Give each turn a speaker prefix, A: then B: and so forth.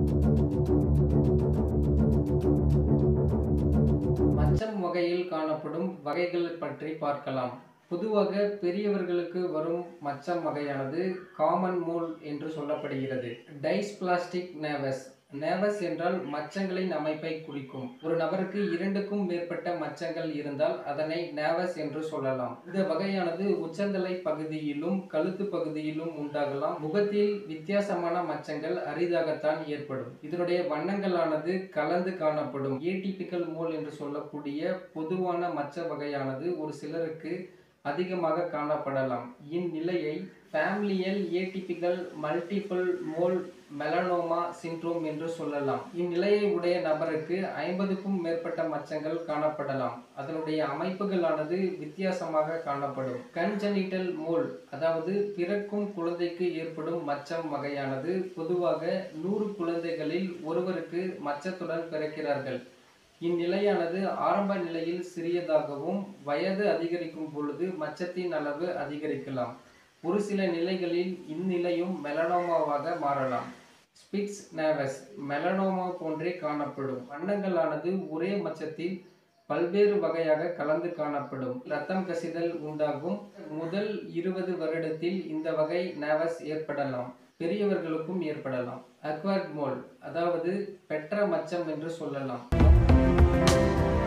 A: மச்சம் வகையில் காணப்படும் வகைகள் பற்றி பார்க்கலாம் பொதுவாக பெரியவர்களுக்கு வரும் மச்சம் வகையானது காமன் மோல் என்று சொல்லப்படுகிறது டைஸ்பிளாஸ்டிக் நேவஸ் நேவஸ் என்றால் மச்சங்களின் அமைப்பை குறிக்கும் ஒரு நபருக்கு இரண்டுக்கும் மேற்பட்ட மச்சங்கள் இருந்தால் அதனை நேவஸ் என்று சொல்லலாம் இந்த வகையானது உச்சந்தலை பகுதியிலும் கழுத்து பகுதியிலும் உண்டாகலாம் முகத்தில் வித்தியாசமான மச்சங்கள் அரிதாகத்தான் ஏற்படும் இதனுடைய வண்ணங்களானது கலந்து காணப்படும் ஏடிபிக்கல் மோல் என்று சொல்லக்கூடிய பொதுவான மச்ச வகையானது ஒரு சிலருக்கு அதிகமாக காணப்படலாம் இந்நிலையை familial atypical multiple mole melanoma syndrome என்று சொல்லலாம் இந்நிலையை உடைய நபருக்கு ஐம்பதுக்கும் மேற்பட்ட மச்சங்கள் காணப்படலாம் அதனுடைய அமைப்புகளானது வித்தியாசமாக காணப்படும் கன்ஜெனிட்டல் மோல் அதாவது பிறக்கும் குழந்தைக்கு ஏற்படும் மச்சம் வகையானது பொதுவாக நூறு குழந்தைகளில் ஒருவருக்கு மச்சத்துடன் பிறக்கிறார்கள் இந்நிலையானது ஆரம்ப நிலையில் சிறியதாகவும் வயது அதிகரிக்கும் பொழுது மச்சத்தின் அளவு அதிகரிக்கலாம் ஒரு சில நிலைகளில் இந்நிலையும் மெலனோமாவாக மாறலாம் ஸ்பிட்ஸ் நேவஸ் மெலனோமா போன்றே காணப்படும் வண்ணங்களானது ஒரே மச்சத்தில் பல்வேறு வகையாக கலந்து காணப்படும் இரத்தம் கசிதல் உண்டாகும் முதல் இருபது வருடத்தில் இந்த வகை நேவஸ் ஏற்படலாம் பெரியவர்களுக்கும் ஏற்படலாம் அக்வர்ட் மோல் அதாவது பெற்ற மச்சம் என்று சொல்லலாம்